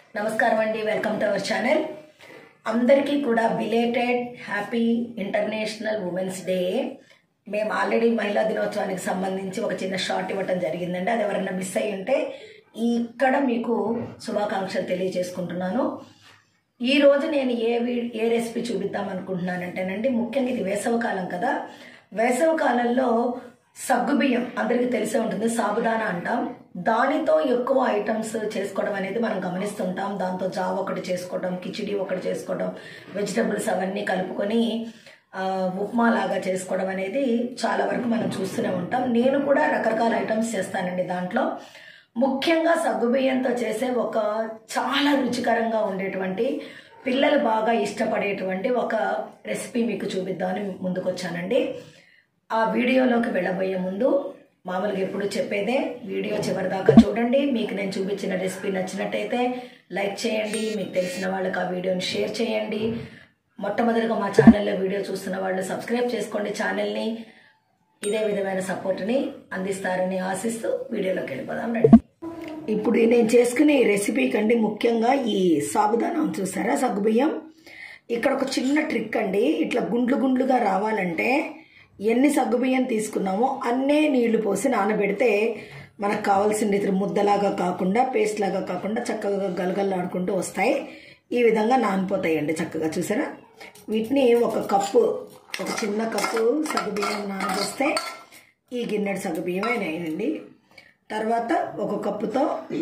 నమస్కారం అండి welcome to our channel అందరికీ కూడా belated happy international women's day మేము ఆల్రెడీ మహిళా దినోత్సవానికి సంబంధించి ఒక చిన్న షార్ట్ ఇవ్వటం జరిగిందండి అది ఎవరైనా మిస్ అయ్యి ఉంటే ఇక్కడ మీకు శుభాకాంక్షలు తెలియజేసుకుంటున్నాను ఈ రోజు నేను ఏ వీ ఏ రెసిపీ చూపిద్దాం అనుకుంటున్నానంటేనండి ముఖ్యంగా ఇది వేసవకాలం కదా వేసవకాలంలో సగ్గుబియ్యం అందరికీ తెలిసే ఉంటుంది సాబుదానా అంటాం దానితో ఎక్కువ ఐటమ్స్ చేసుకోవడం అనేది మనం గమనిస్తుంటాం దాంతో జావ ఒకటి చేసుకోవడం కిచిడి ఒకటి చేసుకోవడం వెజిటబుల్స్ అవన్నీ కలుపుకొని ఆ, ఉప్మా లాగా చేసుకోవడం అనేది చాలా వరకు మనం చూస్తూనే ఉంటాం నేను కూడా రకరకాల ఐటమ్స్ చేస్తానండి దాంట్లో ముఖ్యంగా సగ్గుబియ్యంతో చేసే ఒక చాలా రుచికరంగా ఉండేటువంటి పిల్లలు బాగా ఇష్టపడేటువంటి ఒక రెసిపీ మీకు చూపిద్దామని ముందుకు వచ్చానండి ఆ వీడియోలోకి వెళ్ళబోయే ముందు మామూలుగా ఎప్పుడు చెప్పేదే వీడియో చివరి దాకా చూడండి మీకు నేను చూపించిన రెసిపీ నచ్చినట్టయితే లైక్ చేయండి మీకు తెలిసిన వాళ్ళకి ఆ వీడియోని షేర్ చేయండి మొట్టమొదటిగా మా ఛానల్లో వీడియో చూస్తున్న వాళ్ళు సబ్స్క్రైబ్ చేసుకోండి ఛానల్ని ఇదే విధమైన సపోర్ట్ని అందిస్తారని ఆశిస్తూ వీడియోలోకి వెళ్ళిపోదాం రండి ఇప్పుడు నేను చేసుకునే ఈ రెసిపీ కండి ముఖ్యంగా ఈ సాబుదానం చూసారా సగ్గుబియ్యం ఇక్కడ ఒక చిన్న ట్రిక్ అండి ఇట్లా గుండ్లు గుండ్లుగా రావాలంటే ఎన్ని సగ్గుబియ్యం తీసుకున్నామో అన్నే నీళ్లు పోసి నానబెడితే మనకు కావాల్సిన రీతి ముద్దలాగా కాకుండా పేస్ట్ లాగా కాకుండా చక్కగా గలగల్లాడుకుంటూ వస్తాయి ఈ విధంగా నానిపోతాయండి చక్కగా చూసారా వీటిని ఒక కప్పు ఒక చిన్న కప్పు సగ్గుబియ్యం నానబోస్తే ఈ గిన్నెడు సగ్గుబియ్యం అయినాయండి తర్వాత ఒక కప్పుతో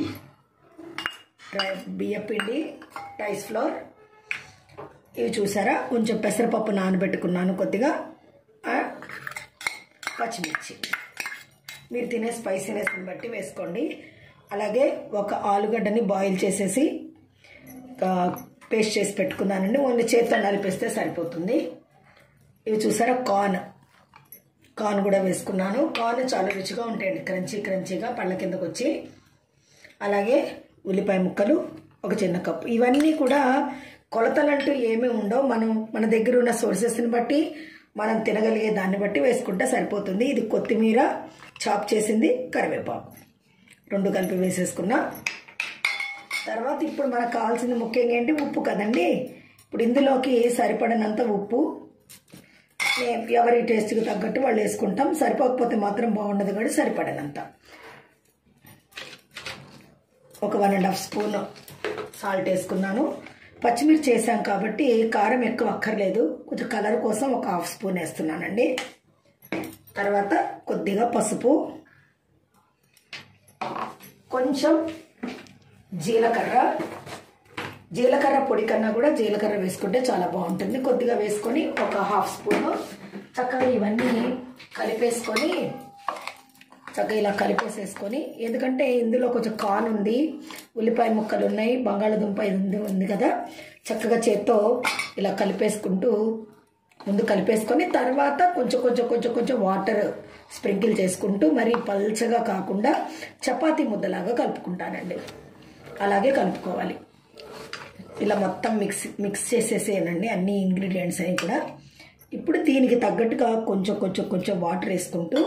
రై- బియ్యపిండి రైస్ ఫ్లోర్ ఇవి చూసారా కొంచెం పెసరపప్పు నానబెట్టుకున్నాను కొద్దిగా ఆ, పచ్చిమిర్చి మీరు తినే స్పైసీనెస్ని బట్టి వేసుకోండి అలాగే ఒక ఆలుగడ్డని బాయిల్ చేసేసి ఆ, పేస్ట్ చేసి పెట్టుకున్నానండి ఓన్లీ చేతితో నలిపేస్తే సరిపోతుంది ఇవి చూసారా కార్న్ కార్న్ కూడా వేసుకున్నాను కార్న్ చాలా రుచిగా ఉంటాయండి క్రంచీ క్రంచీగా పళ్ళ కిందకు వచ్చి అలాగే ఉల్లిపాయ ముక్కలు ఒక చిన్న కప్పు ఇవన్నీ కూడా కొలతలంటూ ఏమీ ఉండవు మనం మన దగ్గర ఉన్న సోర్సెస్ని బట్టి మనం తినగలిగే దాన్ని బట్టి వేసుకుంటే సరిపోతుంది ఇది కొత్తిమీర చాప్ చేసింది కరివేపాకు రెండు కలిపి వేసేసుకున్నా తర్వాత ఇప్పుడు మనకు కావాల్సింది ముఖ్యంగా ఏంటి ఉప్పు కదండి ఇప్పుడు ఇందులోకి సరిపడినంత ఉప్పు నే- ఎవరి టేస్ట్కి తగ్గట్టు వాళ్ళు వేసుకుంటాం సరిపోకపోతే మాత్రం బాగుండదు కానీ సరిపడినంత ఒక one and half spoon salt వేసుకున్నాను పచ్చిమిర్చి వేసాం కాబట్టి కారం ఎక్కువ అక్కర్లేదు కొంచెం కలర్ కోసం ఒక హాఫ్ స్పూన్ వేస్తున్నానండి తర్వాత కొద్దిగా పసుపు కొంచెం జీలకర్ర జీలకర్ర పొడి కన్నా కూడా జీలకర్ర వేసుకుంటే చాలా బాగుంటుంది కొద్దిగా వేసుకొని ఒక హాఫ్ స్పూన్ చక్కగా ఇవన్నీ కలిపేసుకొని చక్కగా ఇలా కలిపేసేసుకొని ఎందుకంటే ఇందులో కొంచెం కాన్ ఉంది ఉల్లిపాయ ముక్కలు ఉన్నాయి బంగాళదుంప ఇది ఉంది ఉంది కదా చక్కగా చేత్తో ఇలా కలిపేసుకుంటూ ముందు కలిపేసుకొని తర్వాత కొంచెం కొంచెం కొంచెం కొంచెం వాటర్ స్ప్రింకిల్ చేసుకుంటూ మరి పల్చగా కాకుండా చపాతీ ముద్దలాగా కలుపుకుంటానండి అలాగే కలుపుకోవాలి ఇలా మొత్తం మిక్స్ మిక్స్ చేసేసేనండి అన్ని ఇంగ్రీడియంట్స్ అన్ని కూడా ఇప్పుడు దీనికి తగ్గట్టుగా కొంచెం కొంచెం కొంచెం వాటర్ వేసుకుంటూ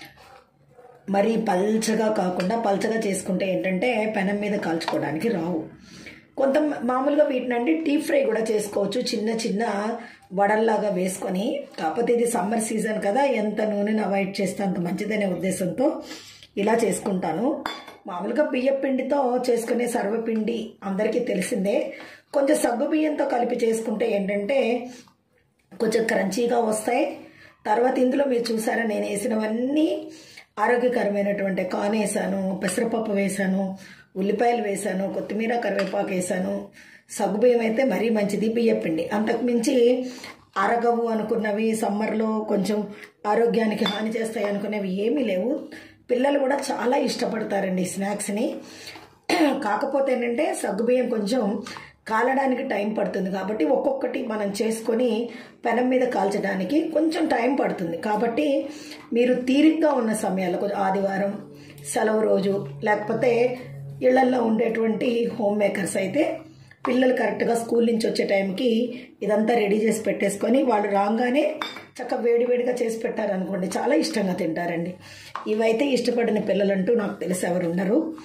మరీ పల్చగా కాకుండా పల్చగా చేసుకుంటే ఏంటంటే పెనం మీద కాల్చుకోవడానికి రావు కొంత మామూలుగా వీటినండి డీప్ ఫ్రై కూడా చేసుకోవచ్చు చిన్న చిన్న వడల్లాగా వేసుకొని కాకపోతే ఇది సమ్మర్ సీజన్ కదా ఎంత నూనెను అవాయిడ్ చేస్తే అంత మంచిదనే ఉద్దేశంతో ఇలా చేసుకుంటాను మామూలుగా బియ్య పిండితో చేసుకునే సర్వపిండి అందరికీ తెలిసిందే కొంచెం సగ్గు బియ్యంతో కలిపి చేసుకుంటే ఏంటంటే కొంచెం క్రంచీగా వస్తాయి తర్వాత ఇందులో మీరు చూసారా నేను వేసినవన్నీ ఆరోగ్యకరమైనటువంటి కాన్ వేసాను పెసరపప్పు వేసాను ఉల్లిపాయలు వేసాను కొత్తిమీర కరివేపాకు వేసాను సగ్గుబియ్యం అయితే మరీ మంచిది బియ్యపిండి అంతకుమించి అరగవు అనుకున్నవి సమ్మర్లో కొంచెం ఆరోగ్యానికి హాని చేస్తాయి అనుకునేవి ఏమీ లేవు పిల్లలు కూడా చాలా ఇష్టపడతారండి ఈ స్నాక్స్ని కాకపోతే ఏంటంటే సగ్గుబియ్యం కొంచెం కాలడానికి టైం పడుతుంది కాబట్టి ఒక్కొక్కటి మనం చేసుకొని పెనం మీద కాల్చడానికి కొంచెం టైం పడుతుంది కాబట్టి మీరు తీరిగ్గా ఉన్న సమయాల్లో కొంచెం ఆదివారం సెలవు రోజు లేకపోతే ఇళ్లల్లో ఉండేటువంటి హోమ్ మేకర్స్ అయితే పిల్లలు కరెక్ట్గా స్కూల్ నుంచి వచ్చే టైంకి ఇదంతా రెడీ చేసి పెట్టేసుకొని వాళ్ళు రాగానే చక్కగా వేడివేడిగా చేసి పెట్టారనుకోండి చాలా ఇష్టంగా తింటారండి ఇవైతే ఇష్టపడిన పిల్లలంటూ నాకు తెలిసి ఎవరు ఉండరు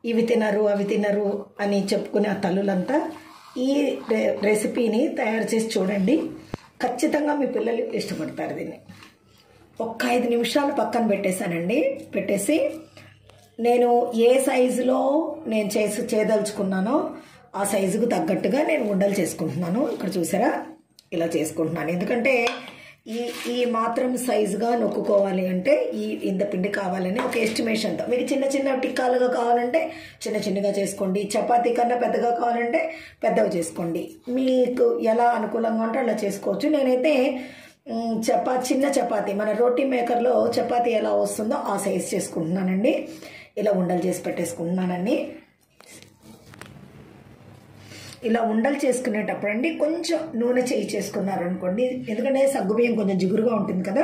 ఇవి తినరు అవి తినరు అని చెప్పుకునే ఆ తల్లులంతా ఈ రె- రెసిపీని తయారు చేసి చూడండి ఖచ్చితంగా మీ పిల్లలు ఇష్టపడతారు దీన్ని ఒక్క ఐదు నిమిషాలు పక్కన పెట్టేశానండి పెట్టేసి నేను ఏ సైజులో నేను చేసి చేయదలుచుకున్నానో ఆ సైజుకు తగ్గట్టుగా నేను ఉండలు చేసుకుంటున్నాను ఇక్కడ చూసారా ఇలా చేసుకుంటున్నాను ఎందుకంటే ఈ ఈ మాత్రం సైజుగా నొక్కుకోవాలి అంటే ఈ ఇంత పిండి కావాలని ఒక ఎస్టిమేషన్తో మీకు చిన్న చిన్న టిక్కాలుగా కావాలంటే చిన్న చిన్నగా చేసుకోండి చపాతీ కన్నా పెద్దగా కావాలంటే పెద్దగా చేసుకోండి మీకు ఎలా అనుకూలంగా ఉంటే అలా చేసుకోవచ్చు నేనైతే మ్, చపా చిన్న చపాతీ మన రోటీ మేకర్లో చపాతీ ఎలా వస్తుందో ఆ సైజ్ చేసుకుంటున్నానండి ఇలా ఉండలు చేసి పెట్టేసుకుంటున్నానండి ఇలా ఉండలు చేసుకునేటప్పుడు అండి కొంచెం నూనె చేయి చేసుకున్నారనుకోండి ఎందుకంటే సగ్గుబియ్యం కొంచెం జిగురుగా ఉంటుంది కదా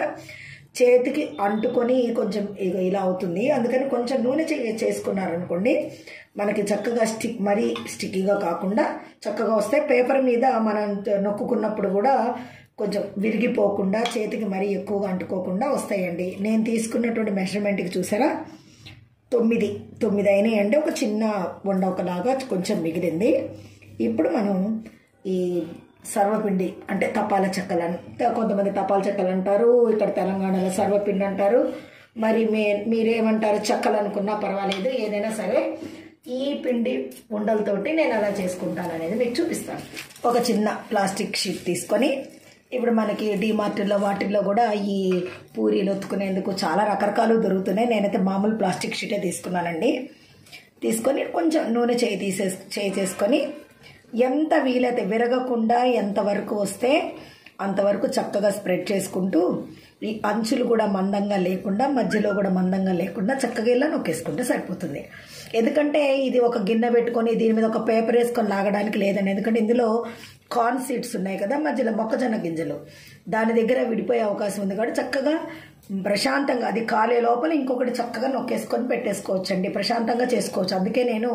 చేతికి అంటుకొని కొంచెం ఇగ ఇలా అవుతుంది అందుకని కొంచెం నూనె చేయి చేసుకున్నారనుకోండి మనకి చక్కగా స్టిక్ మరీ స్టిక్కీగా కాకుండా చక్కగా వస్తే పేపర్ మీద మనం నొక్కుకున్నప్పుడు కూడా కొంచెం విరిగిపోకుండా చేతికి మరీ ఎక్కువగా అంటుకోకుండా వస్తాయండి నేను తీసుకున్నటువంటి మెజర్మెంట్కి చూసారా తొమ్మిది తొమ్మిది అయినాయండి ఒక చిన్న వండ ఒకలాగా కొంచెం మిగిలింది ఇప్పుడు మనం ఈ సర్వపిండి అంటే తపాల చెక్కలు అని కొంతమంది తపాల చెక్కలు అంటారు ఇక్కడ తెలంగాణలో సర్వపిండి అంటారు మరి మే మీరేమంటారు చెక్కలు అనుకున్నా పర్వాలేదు ఏదైనా సరే ఈ పిండి ఉండలతోటి నేను అలా చేసుకుంటాను అనేది మీకు చూపిస్తాను ఒక చిన్న ప్లాస్టిక్ షీట్ తీసుకొని ఇప్పుడు మనకి డిమార్ట్లో వాటిల్లో కూడా ఈ పూరీలు ఒత్తుకునేందుకు చాలా రకరకాలు దొరుకుతున్నాయి నేనైతే మామూలు ప్లాస్టిక్ షీటే తీసుకున్నానండి తీసుకొని కొంచెం నూనె చేయి తీసే చేయి చేసుకొని ఎంత వీలైతే విరగకుండా ఎంతవరకు వస్తే అంతవరకు చక్కగా స్ప్రెడ్ చేసుకుంటూ ఈ అంచులు కూడా మందంగా లేకుండా మధ్యలో కూడా మందంగా లేకుండా చక్కగా ఇలా నొక్కేసుకుంటే సరిపోతుంది ఎందుకంటే ఇది ఒక గిన్నె పెట్టుకొని దీని మీద ఒక పేపర్ వేసుకొని లాగడానికి లేదండి ఎందుకంటే ఇందులో కార్న్ సీడ్స్ ఉన్నాయి కదా మధ్యలో మొక్కజొన్న గింజలు దాని దగ్గర విడిపోయే అవకాశం ఉంది కాబట్టి చక్కగా ప్రశాంతంగా అది కాలే లోపల ఇంకొకటి చక్కగా నొక్కేసుకొని పెట్టేసుకోవచ్చు అండి ప్రశాంతంగా చేసుకోవచ్చు అందుకే నేను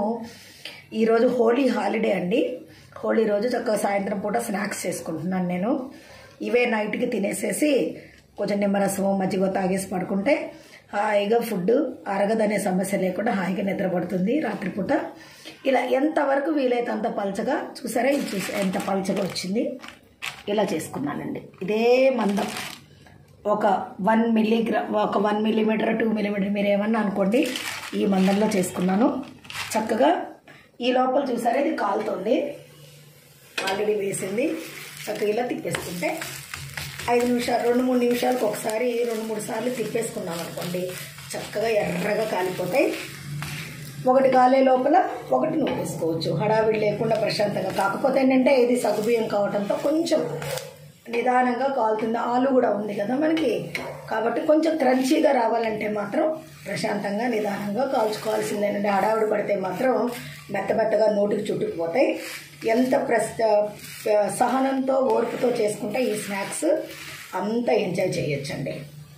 ఈరోజు హోలీ హాలిడే అండి హోలీ రోజు చక్కగా సాయంత్రం పూట స్నాక్స్ చేసుకుంటున్నాను నేను ఇవే నైట్కి తినేసేసి కొంచెం నిమ్మరసము మజ్జిగ తాగేసి పడుకుంటే హాయిగా ఫుడ్ అరగదనే సమస్య లేకుండా హాయిగా నిద్రపడుతుంది రాత్రిపూట ఇలా ఎంతవరకు వీలైతే అంత పలచగా చూసారా ఇది చూసి ఎంత పలచగా వచ్చింది ఇలా చేసుకున్నానండి ఇదే మందం ఒక వన్ మిల్లీగ్రా ఒక వన్ మిల్లీమీటర్ టూ మిల్లీమీటర్ మీరు ఏమన్నా అనుకోండి ఈ మందంలో చేసుకున్నాను చక్కగా ఈ లోపల చూసారా ఇది కాలుతుంది ఆల్రెడీ వేసింది చక్కగా ఇలా తిప్పేసుకుంటే ఐదు నిమిషాలు రెండు మూడు నిమిషాలకు ఒకసారి రెండు మూడు సార్లు తిప్పేసుకున్నాం అనుకోండి చక్కగా ఎర్రగా కాలిపోతాయి ఒకటి కాలే లోపల ఒకటి నూపేసుకోవచ్చు హడావిడి లేకుండా ప్రశాంతంగా కాకపోతే ఏంటంటే ఇది సగ్గుబియ్యం కావడంతో కొంచెం నిదానంగా కాలుతుంది ఆలు కూడా ఉంది కదా మనకి కాబట్టి కొంచెం క్రంచీగా రావాలంటే మాత్రం ప్రశాంతంగా నిదానంగా కాల్చుకోవాల్సిందేనండి హడావిడి పడితే మాత్రం మెత్త మెత్తగా నోటికి చుట్టుకుపోతాయి ఎంత ప్రస్ సహనంతో ఓర్పుతో చేసుకుంటే ఈ స్నాక్స్ అంత ఎంజాయ్ చేయొచ్చండి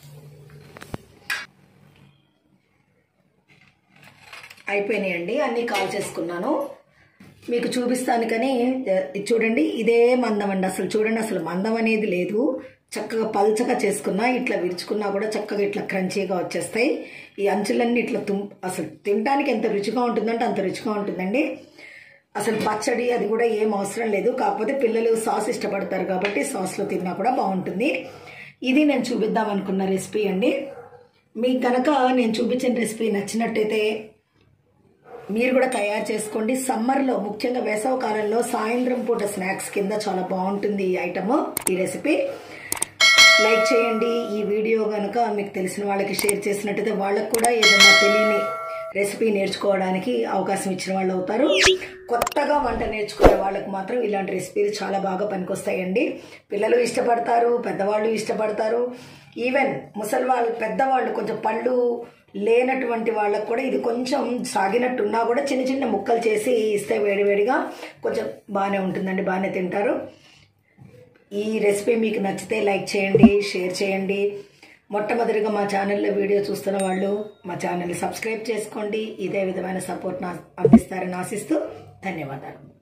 అయిపోయినాయండి అన్నీ కాల్ చేసుకున్నాను మీకు చూపిస్తాను కానీ ఇది చూడండి ఇదే మందం అండి అసలు చూడండి అసలు మందం అనేది లేదు చక్కగా పల్చగా చేసుకున్నా ఇట్లా విరుచుకున్నా కూడా చక్కగా ఇట్లా క్రంచీగా వచ్చేస్తాయి ఈ అంచులన్నీ ఇట్లా తుం అసలు తినడానికి ఎంత రుచిగా ఉంటుందంటే అంత రుచిగా ఉంటుందండి అసలు పచ్చడి అది కూడా ఏం అవసరం లేదు కాకపోతే పిల్లలు సాస్ ఇష్టపడతారు కాబట్టి సాస్లో తిన్నా కూడా బాగుంటుంది ఇది నేను చూపిద్దాం అనుకున్న రెసిపీ అండి మీకు కనుక నేను చూపించిన రెసిపీ నచ్చినట్టయితే మీరు కూడా తయారు చేసుకోండి సమ్మర్లో ముఖ్యంగా వేసవ కాలంలో సాయంత్రం పూట స్నాక్స్ కింద చాలా బాగుంటుంది ఈ ఐటమ్ ఈ రెసిపీ లైక్ చేయండి ఈ వీడియో కనుక మీకు తెలిసిన వాళ్ళకి షేర్ చేసినట్టయితే వాళ్ళకు కూడా ఏదైనా తెలియని రెసిపీ నేర్చుకోవడానికి అవకాశం ఇచ్చిన వాళ్ళు అవుతారు కొత్తగా వంట నేర్చుకునే వాళ్ళకి మాత్రం ఇలాంటి రెసిపీలు చాలా బాగా పనికొస్తాయండి పిల్లలు ఇష్టపడతారు పెద్దవాళ్ళు ఇష్టపడతారు ఈవెన్ ముసలి వాళ్ళు పెద్దవాళ్ళు కొంచెం పళ్ళు లేనటువంటి వాళ్ళకు కూడా ఇది కొంచెం సాగినట్టున్నా కూడా చిన్న చిన్న ముక్కలు చేసి ఇస్తే వేడివేడిగా కొంచెం బాగానే ఉంటుందండి బాగానే తింటారు ఈ రెసిపీ మీకు నచ్చితే లైక్ చేయండి షేర్ చేయండి మొట్టమొదటిగా మా ఛానల్లో వీడియో చూస్తున్న వాళ్ళు మా ఛానల్ని సబ్స్క్రైబ్ చేసుకోండి ఇదే విధమైన సపోర్ట్ నా అందిస్తారని ఆశిస్తూ ధన్యవాదాలు